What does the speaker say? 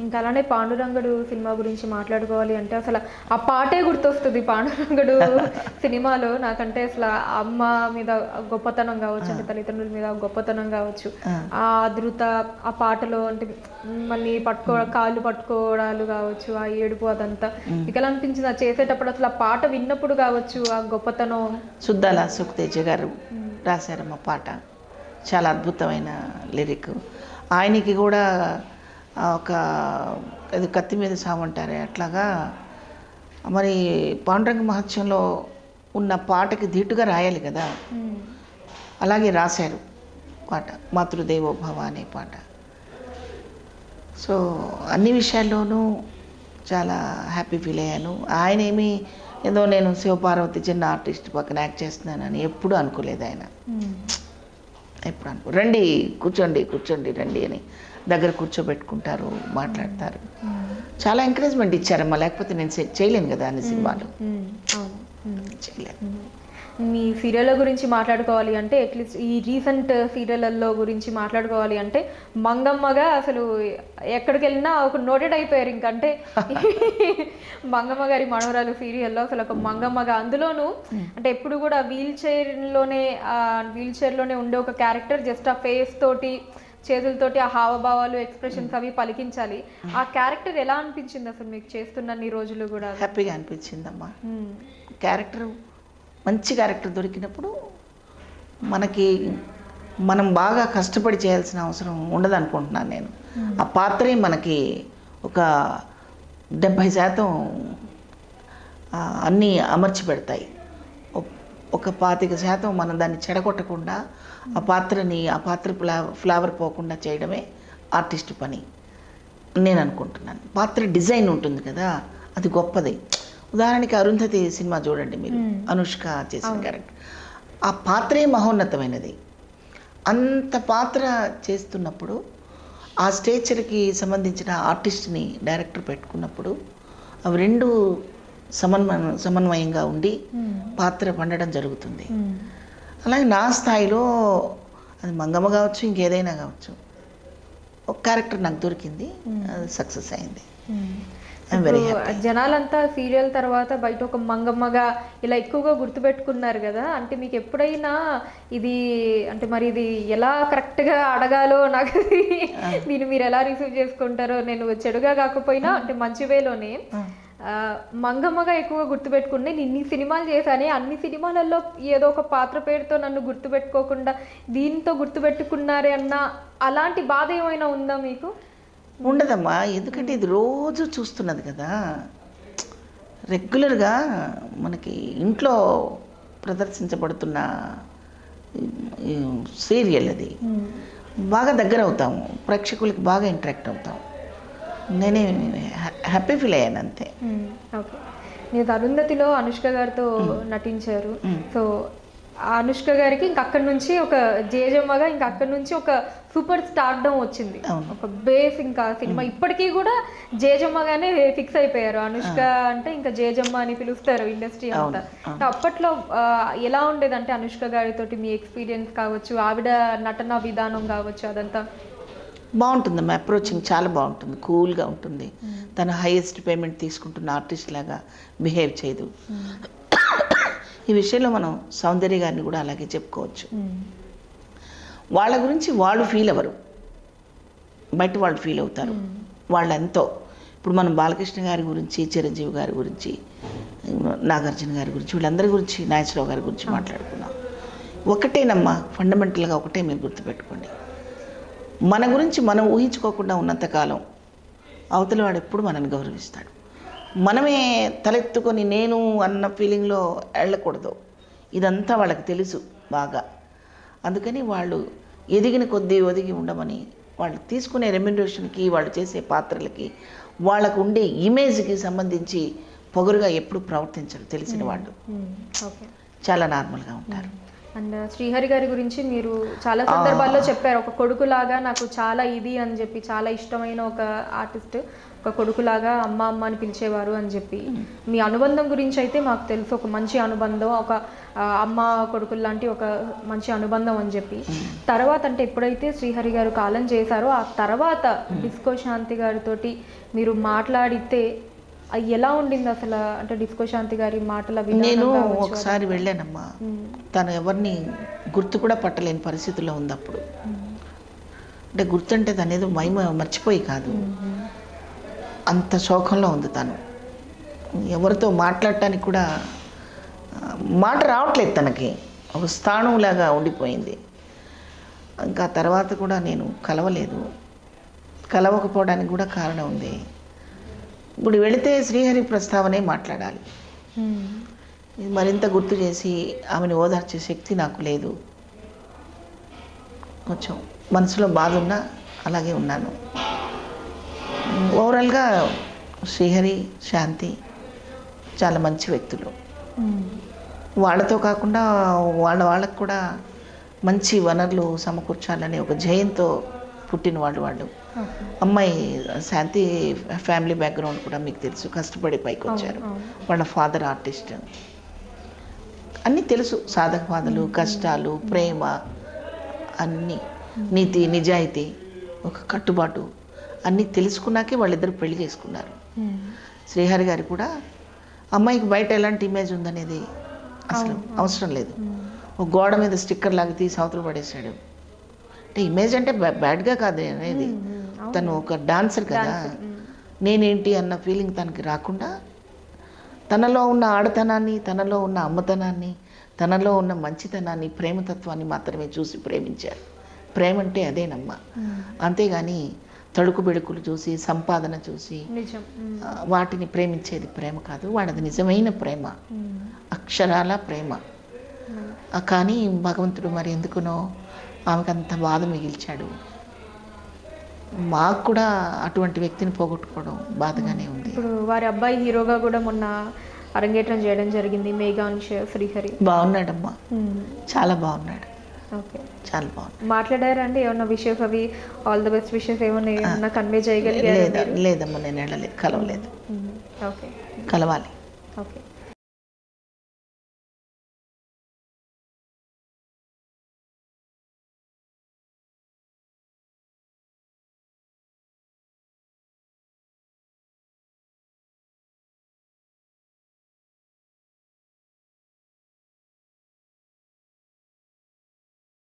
ఇంకా అలానే పాండురంగడు సినిమా గురించి మాట్లాడుకోవాలి అంటే అసలు ఆ పాటే గుర్తొస్తుంది పాండురంగడు సినిమాలో నాకంటే అసలు ఆ అమ్మ మీద గొప్పతనం కావచ్చు అంటే తల్లిదండ్రుల మీద గొప్పతనం కావచ్చు ఆ అదృత ఆ పాటలో అంటే మళ్ళీ పట్టుకో కాళ్ళు పట్టుకోవడాలు కావచ్చు ఆ ఏడుపు అదంతా ఇక ఎలా అనిపించింది అది చేసేటప్పుడు అసలు ఆ పాట విన్నప్పుడు కావచ్చు ఆ గొప్పతనం సుద్దాల సుఖతేజ గారు రాశారమ్మ పాట చాలా అద్భుతమైన లిరిక్ ఆయనకి కూడా ఆ ఒక అది కత్తి మీద సామంటారే అట్లాగా మరి పాండురంగ మహత్యంలో ఉన్న పాటకి ధీటుగా రాయాలి కదా అలాగే రాశారు పాట మాతృదేవో భవ అనే పాట సో అన్ని విషయాల్లోనూ చాలా హ్యాపీ ఫీల్ అయ్యాను ఆయన ఏమి ఏదో నేను శివపార్వతి చిన్న ఆర్టిస్ట్ పక్కన యాక్ట్ చేస్తున్నానని ఎప్పుడూ అనుకోలేదు ఆయన ఎప్పుడు అనుకో రండి కూర్చోండి కూర్చోండి రండి అని దగ్గర కూర్చోబెట్టుకుంటారు మాట్లాడతారు చాలా ఎంకరేజ్మెంట్ ఇచ్చారమ్మా లేకపోతే నేను చే- చేయలేను కదా అన్ని సినిమాలు అవును చేయలేను మీ సీరియల్ గురించి మాట్లాడుకోవాలి అంటే అట్లీస్ట్ ఈ రీసెంట్ సీరియల్లో గురించి మాట్లాడుకోవాలి అంటే మంగమ్మగా అసలు ఎక్కడికి వెళ్ళినా ఒక నోటెడ్ అయిపోయారు ఇంకంటే మంగమ్మ గారి మనవరాలు సీరియల్లో అసలు ఒక మంగమ్మగా అందులోనూ అంటే ఎప్పుడు కూడా వీల్ చైర్లోనే వీల్ చైర్లోనే ఉండే ఒక క్యారెక్టర్ జస్ట్ ఆ ఫేస్ తోటి చేతులతోటి ఆ హావభావాలు ఎక్స్ప్రెషన్స్ అవి పలికించాలి ఆ క్యారెక్టర్ ఎలా అనిపించింది అసలు మీకు చేస్తున్న ఈ రోజులు కూడా హ్యాపీగా అనిపించిందమ్మా ఉమ్, క్యారెక్టర్ మంచి క్యారెక్టర్ దొరికినప్పుడు మనకి మనం బాగా కష్టపడి చేయాల్సిన అవసరం ఉండదు అనుకుంటున్నాను నేను ఆ పాత్రే మనకి ఒక డెబ్భై శాతం ఆ, అన్నీ అమర్చి పెడతాయి ఒ- ఒక పాతిక శాతం మనం దాన్ని చెడగొట్టకుండా ఆ పాత్రని ఆ పాత్ర ఫ్లా ఫ్లేవర్ పోకుండా చేయడమే ఆర్టిస్ట్ పని నేను అనుకుంటున్నాను పాత్ర డిజైన్ ఉంటుంది కదా అది గొప్పది ఉదాహరణకి అరుంధతి సినిమా చూడండి మీరు అనుష్క చేసిన క్యారెక్టర్ ఆ పాత్రే మహోన్నతమైనది అంత పాత్ర చేస్తున్నప్పుడు ఆ స్టేచర్కి సంబంధించిన ఆర్టిస్ట్ని డైరెక్టర్ పెట్టుకున్నప్పుడు అవి రెండు సమన్వయ సమన్వయంగా ఉండి పాత్ర పండడం జరుగుతుంది ఉమ్, అలాగే నా స్థాయిలో అది మంగమ్మ కావచ్చు ఇంకేదైనా కావచ్చు ఒక క్యారెక్టర్ నాకు దొరికింది అది సక్సెస్ అయింది ఉమ్. ఐఎమ్ వెరీ ఇప్పుడు హ్యాపీ జనాలంతా సీరియల్ తర్వాత బయట ఒక మంగమ్మగా ఇలా ఎక్కువగా గుర్తుపెట్టుకున్నారు కదా అంటే మీకు ఎప్పుడైనా ఇది అంటే మరి ఇది ఎలా కరెక్ట్గా అడగాలో నాకు అది దీన్ని మీరు ఎలా రిసీవ్ చేసుకుంటారో నేను చెడుగా కాకపోయినా అంటే మంచి వేలోనే ఆ, మంగమ్మగా ఎక్కువగా గుర్తుపెట్టుకుని నేను ఇన్ని సినిమాలు చేశానే అన్ని సినిమాలలో ఏదో ఒక పాత్ర పేరుతో నన్ను గుర్తుపెట్టుకోకుండా దీంతో గుర్తుపెట్టుకున్నారే అన్న అలాంటి బాధ ఏమైనా ఉందా మీకు ఉండదమ్మా ఎందుకంటే ఇది రోజు చూస్తున్నది కదా రెగ్యులర్గా మనకి ఇంట్లో ప్రదర్శించబడుతున్న ఈ సీరియల్ అది బాగా దగ్గర అవుతాము ప్రేక్షకులకి బాగా ఇంటరాక్ట్ అవుతాం నేనే హ్యాపీ ఫీల్ అయ్యాను అంతే ఓకే మీరు అరుంధతిలో అనుష్క గారితో నటించారు సో ఆ అనుష్క గారికి ఇంక అక్కడి నుంచి ఒక జేజమ్మగా ఇంకా అక్కడి నుంచి ఒక సూపర్ స్టార్డమ్ వచ్చింది అవును. ఒక బేస్ ఇంకా సినిమా ఇప్పటికీ కూడా జేజమ్మగానే ఫిక్స్ అయిపోయారు అనుష్క అంటే ఇంకా జేజమ్మ అని పిలుస్తారు ఇండస్ట్రీ అంతా అవును, అప్పట్లో ఆ, ఎలా ఉండేదంటే అనుష్క గారితోటి మీ ఎక్స్పీరియన్స్ కావచ్చు ఆవిడ నటన విధానం కావచ్చు అదంతా బాగుంటుందమ్మా అప్రోచింగ్ చాలా బాగుంటుంది కూల్గా ఉంటుంది తన హైయెస్ట్ పేమెంట్ తీసుకుంటున్న ఆర్టిస్ట్ లాగా బిహేవ్ చేయదు ఈ విషయంలో మనం సౌందర్య గారిని కూడా అలాగే చెప్పుకోవచ్చు వాళ్ళ గురించి వాళ్ళు ఫీల్ అవ్వరు బయట వాళ్ళు ఫీల్ అవుతారు వాళ్ళెంతో ఇప్పుడు మనం బాలకృష్ణ గారి గురించి చిరంజీవి గారి గురించి నాగార్జున గారి గురించి వీళ్ళందరి గురించి నాగేశ్వరరావు గారి గురించి మాట్లాడుకున్నాం ఒకటేనమ్మా ఫండమెంటల్గా ఒకటే మీరు గుర్తుపెట్టుకోండి మన గురించి మనం ఊహించుకోకుండా ఉన్నంతకాలం అవతల వాడు ఎప్పుడు మనల్ని గౌరవిస్తాడు మనమే తలెత్తుకొని నేను అన్న ఫీలింగ్లో వెళ్ళకూడదు ఇదంతా వాళ్ళకి తెలుసు బాగా అందుకని వాళ్ళు ఎదిగిన కొద్దీ ఒదిగి ఉండమని వాళ్ళు తీసుకునే రెమ్యునరేషన్కి వాళ్ళు చేసే పాత్రలకి వాళ్ళకు ఉండే ఇమేజ్కి సంబంధించి పొగరుగా ఎప్పుడు ప్రవర్తించరు తెలిసిన వాళ్ళు ఓకే చాలా నార్మల్గా ఉంటారు అండ్ శ్రీహరి గారి గురించి మీరు చాలా సందర్భాల్లో చెప్పారు ఒక కొడుకులాగా నాకు చాలా ఇది అని చెప్పి చాలా ఇష్టమైన ఒక ఆర్టిస్ట్ ఒక కొడుకులాగా అమ్మ అమ్మ అని పిలిచేవారు అని చెప్పి మీ అనుబంధం గురించి అయితే మాకు తెలుసు ఒక మంచి అనుబంధం ఒక ఆ, అమ్మ కొడుకులు లాంటి ఒక మంచి అనుబంధం అని చెప్పి తర్వాత అంటే ఎప్పుడైతే శ్రీహరి గారు కాలం చేశారో ఆ తర్వాత డిస్కో శాంతి గారితోటి మీరు మాట్లాడితే అది ఎలా ఉండింది అసలు అంటే డిస్కో శాంతి గారి మాటల విధానం నేను కావచ్చు, ఒకసారి వెళ్ళానమ్మా ఉమ్, తను ఎవరిని గుర్తు కూడా పట్టలేని పరిస్థితిలో ఉంది అప్పుడు అంటే గుర్తుంటే తను ఏదో మైమ మర్చిపోయి కాదు ఉమ్, అంత శోకంలో ఉంది తను ఎవరితో మాట్లాడటానికి కూడా ఆ, మాట రావట్లేదు తనకి ఒక స్థానంలాగా ఉండిపోయింది ఇంకా తర్వాత కూడా నేను కలవలేదు కలవకపోవడానికి కూడా కారణం ఉంది ఇప్పుడు వెళితే శ్రీహరి ప్రస్తావనే మాట్లాడాలి ఉమ్, ఇది మరింత గుర్తు చేసి ఆమెను ఓదార్చే శక్తి నాకు లేదు కొంచెం మనసులో బాధ ఉన్నా అలాగే ఉన్నాను ఓవరాల్గా శ్రీహరి శాంతి చాలా మంచి వ్యక్తులు ఉమ్, వాళ్ళతో కాకుండా వాళ్ళ వాళ్ళకు కూడా మంచి వనరులు సమకూర్చాలనే ఒక జయంతో పుట్టిన వాళ్ళు వాళ్ళు ఓకే. అమ్మాయి శాంతి ఫ్యామిలీ బ్యాక్గ్రౌండ్ కూడా మీకు తెలుసు కష్టపడి పైకి వచ్చారు అవును, అవును. వాళ్ళ ఫాదర్ ఆర్టిస్ట్ అన్నీ తెలుసు సాధక బాధలు కష్టాలు ప్రేమ అన్నీ నీతి నిజాయితీ ఒక కట్టుబాటు అన్నీ తెలుసుకున్నాకే వాళ్ళిద్దరు పెళ్లి చేసుకున్నారు ఉమ్, శ్రీహరి గారు కూడా అమ్మాయికి బయట ఎలాంటి ఇమేజ్ ఉందనేది అసలు అవును, అవును. అవసరం లేదు ఉమ్, ఒక గోడ మీద స్టిక్కర్ లాగా తీసి అవతల పడేశాడు అంటే ఇమేజ్ అంటే బ్యా- బ్యాడ్గా కాదు అనేది ఉమ్, ఉమ్, అవును. తను ఒక డాన్సర్ కదా Dancer, ఉమ్, నేనేంటి అన్న ఫీలింగ్ తనకి రాకుండా తనలో ఉన్న ఆడతనాన్ని తనలో ఉన్న అమ్మతనాన్ని తనలో ఉన్న మంచితనాన్ని ప్రేమతత్వాన్ని మాత్రమే చూసి ప్రేమించారు ప్రేమ అంటే అదేనమ్మా ఉమ్, అంతేగాని తడుకు బెడుకులు చూసి సంపాదన చూసి నిజం ఉమ్, ఆ, వాటిని ప్రేమించేది ప్రేమ కాదు వాడది నిజమైన ప్రేమ ఉమ్, అక్షరాల ప్రేమ ఉమ్, ఆ, కానీ భగవంతుడు మరి ఎందుకునో ఆమెకు అంత బాధ మిగిల్చాడు మాకు కూడా అటువంటి వ్యక్తిని పోగొట్టుకోవడం బాధగానే ఉంది ఇప్పుడు వారి అబ్బాయి హీరోగా కూడా మొన్న అరంగేట్రం చేయడం జరిగింది మేఘాంశ్ శ్రీహరి బాగున్నాడమ్మా ఉమ్, చాలా బాగున్నాడు ఓకే చాలా బాగున్నాడు మాట్లాడారండి ఏమన్నా విషెస్ అవి ఆల్ ద బెస్ట్ విషెస్ ఏమన్నా ఏమన్నా కన్వే చేయగలిగారా లేదా మీరు? లేదమ్మా నేను వెళ్ళలేదు కలవలేదు ఉమ్, ఓకే కలవాలి ఓకే